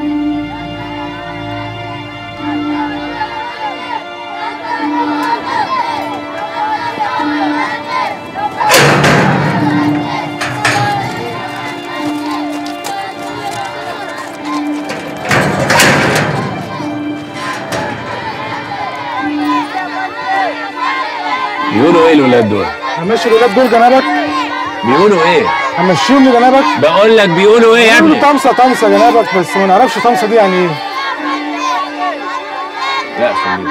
بيقولوا ايه الولاد دول؟ همشي الولاد دول جنابك بيقولوا ايه؟ همشيهم لجنابك بقول لك بيقولوا ايه يا بيقولوا ابني؟ طمسه طمسه جنابك بس ما نعرفش طمسه دي يعني ايه لا خليك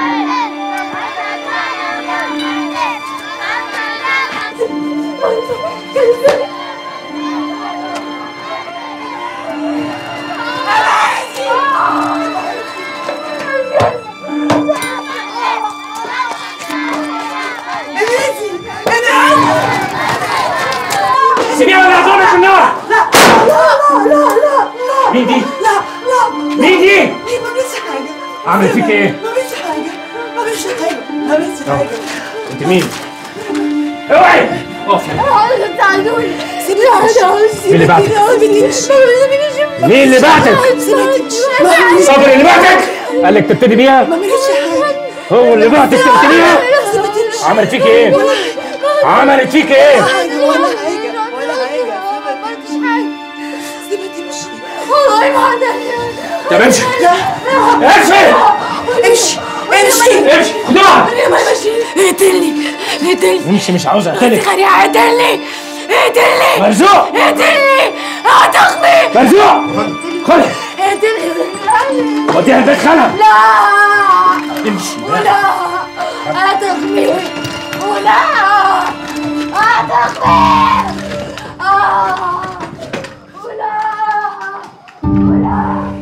سيبيها ولا هضربك في النار لا لا لا لا مين دي؟ لا لا مين دي؟ ليه ما عملتش حاجة عملت فيك ايه؟ ما عملتش حاجة ما عملتش حاجة ما عملتش حاجة انت مين؟ اوعي اقف سيبيني مين اللي بعتك؟ مين اللي بعتك؟ صبري اللي بعتك؟ قال لك تبتدي بيها؟ ما عملتش حاجة هو اللي بعتك تبتديها؟ سيبها تمشي عملت فيك ايه؟ عملت فيك ايه؟ حاجة ولا حاجة ولا حاجة سيبها تمشي طب امشي امشي امشي امشي امشي خدوها اقتلني اقتلني امشي مش عاوز اقتلك خليها اقتلني اقتلني مرزوق اقتلني هتخني مرزوق خد اقتلني وديها البيت خالها لا امشي ولا هتخني ولا هتخني آه. ولا ولا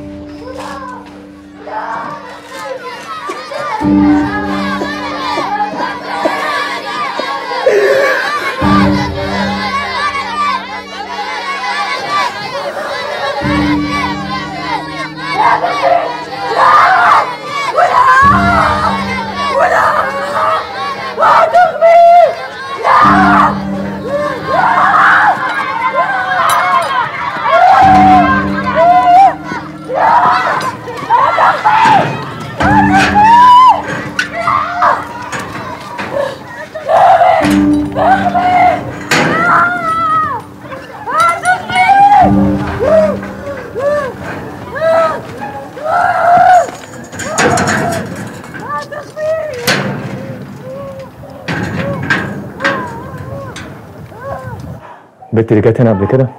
البنت اللي جت هنا قبل كده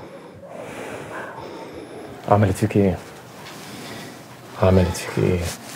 عملت فيك ايه؟ عملت فيك ايه؟